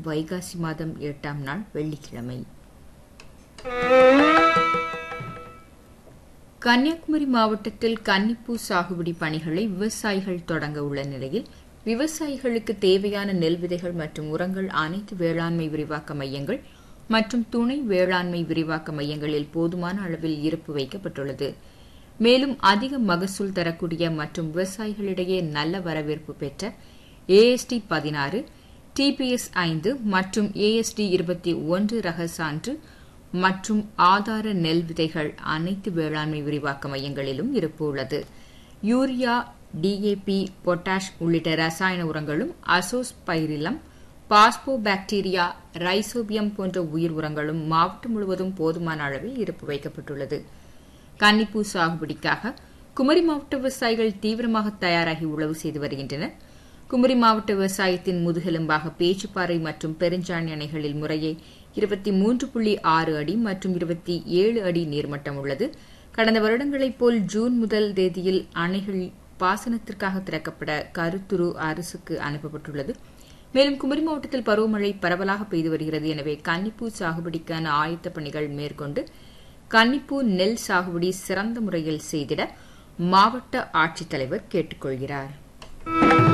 வைகாசி மாதம் எட்டாம் நாள் வெள்ளிக்கிழமை கன்னியாகுமரி மாவட்டத்தில் கன்னிப்பூ சாகுபடி பணிகளை விவசாயிகள் தொடங்க உள்ள நிலையில் விவசாயிகளுக்கு தேவையான நெல் விதைகள் மற்றும் உரங்கள் அனைத்து வேளாண்மை விரிவாக்க மையங்கள் மற்றும் துணை வேளாண்மை விரிவாக்க மையங்களில் போதுமான அளவில் இருப்பு வைக்கப்பட்டுள்ளது மேலும் அதிக மகசூல் தரக்கூடிய மற்றும் விவசாயிகளிடையே நல்ல வரவேற்பு பெற்ற ஏஎஸ்டி பதினாறு டிபிஎஸ் ஐந்து மற்றும் ஏஎஸ்டி இருபத்தி ஒன்று ரக சான்று மற்றும் ஆதார நெல் விதைகள் அனைத்து வேளாண்மை விரிவாக்க மையங்களிலும் இருப்பு உள்ளது யூரியா டிஏபி பொட்டாஷ் உள்ளிட்ட ரசாயன உரங்களும் அசோஸ் பைரிலம் பாஸ்போ பாக்டீரியா ரைசோபியம் போன்ற உயிர் உரங்களும் மாவட்டம் முழுவதும் போதுமான அளவில் இருப்பு வைக்கப்பட்டுள்ளது கன்னிப்பூ சாகுபடிக்காக குமரி மாவட்ட விவசாயிகள் தீவிரமாக தயாராகி உழவு செய்து வருகின்றனர் குமரி மாவட்ட விவசாயத்தின் முதுகெலும்பாக பேச்சுப்பாறை மற்றும் பெருஞ்சாணி அணைகளில் முறையே இருபத்தி மூன்று புள்ளி ஆறு அடி மற்றும் இருபத்தி ஏழு அடி நீர்மட்டம் உள்ளது கடந்த வருடங்களைப் போல் ஜூன் முதல் தேதியில் அணைகள் பாசனத்திற்காக திறக்கப்பட கருத்துரு அரசுக்கு அனுப்பப்பட்டுள்ளது மேலும் குமரி மாவட்டத்தில் பருவமழை பரவலாக பெய்து வருகிறது எனவே கன்னிப்பூ சாகுபடிக்கான ஆயத்த பணிகள் மேற்கொண்டு கன்னிப்பூ நெல் சாகுபடி சிறந்த முறையில் செய்திட மாவட்ட ஆட்சித்தலைவர் கேட்டுக் கொள்கிறாா்